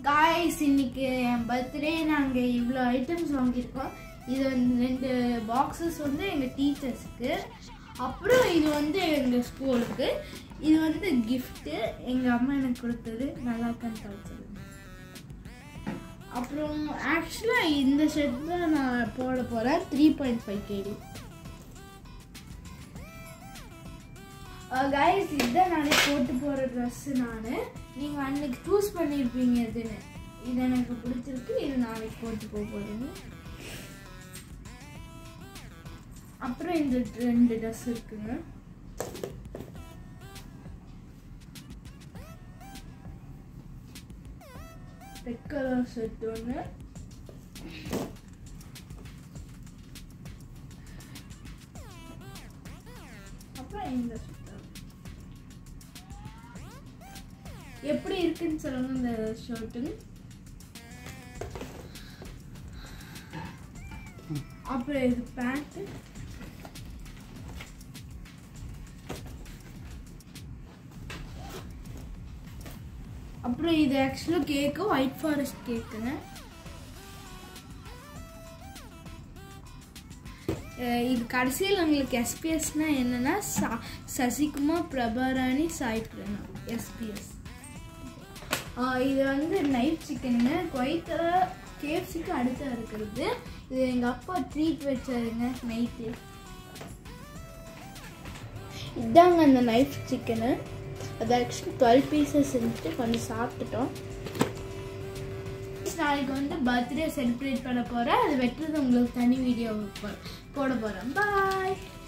guys இன்னைக்கு என் birthday நாங்கள் இவ்வளோ ஐட்டம்ஸ் வாங்கியிருக்கோம் இது வந்து ரெண்டு பாக்ஸஸ் வந்து எங்கள் டீச்சர்ஸ்க்கு அப்புறம் இது வந்து எங்கள் ஸ்கூலுக்கு இது வந்து கிஃப்ட்டு எங்கள் அம்மா எனக்கு கொடுத்தது நல்லா இருக்கான்னு கழிச்சது அப்புறம் ஆக்சுவலாக இந்த ஷர்ட் தான் நான் போட போகிறேன் three point five KD guys இதுதான் நாளைக்கு போட்டு போகிற ட்ரெஸ்ஸு நான் நீங்கள் அன்னைக்கு சூஸ் பண்ணியிருப்பீங்க எதுன்னு இது எனக்கு பிடிச்சிருக்கு இது நாளைக்கு போட்டு போக போகிறீங்க அப்புறம் இந்த ரெண்டு ட்ரெஸ் இருக்குங்க ரெட் கலர் ஷர்ட் ஒன்று அப்புறம் இந்த ஷர்ட் எப்படி இருக்குன்னு சொல்லுங்க இந்த ஷர்ட்டுன்னு அப்புறம் இது பேண்ட்டு அப்புறம் இது ஆக்சுவலாக கேக்கு ஒயிட் ஃபாரஸ்ட் கேக்குங்க அஹ் இது கடைசியில் உங்களுக்கு எஸ்பிஎஸ்னா என்னன்னா ச- சசிகுமார் பிரபாராணி சாய் பிரணா எஸ்பிஎஸ் இது வந்து நைட் சிக்கனுங்க குவைத்தில் கேஎஃப்சிக்கு அடுத்து இருக்கிறது இது எங்கள் அப்பா ட்ரீட் வச்சாருங்க நைட்டு இதாங்க அந்த நைஃப் சிக்கனு அது ஆக்சுவலி டுவெல் பீசஸ் இருந்துட்டு கொஞ்சம் சாப்பிட்டுட்டோம் நாளைக்கு வந்து பர்த்டே செலிப்ரேட் பண்ண போகிறேன் அது வெட்டுறது உங்களுக்கு தனி வீடியோ போட போகிறேன் பாய்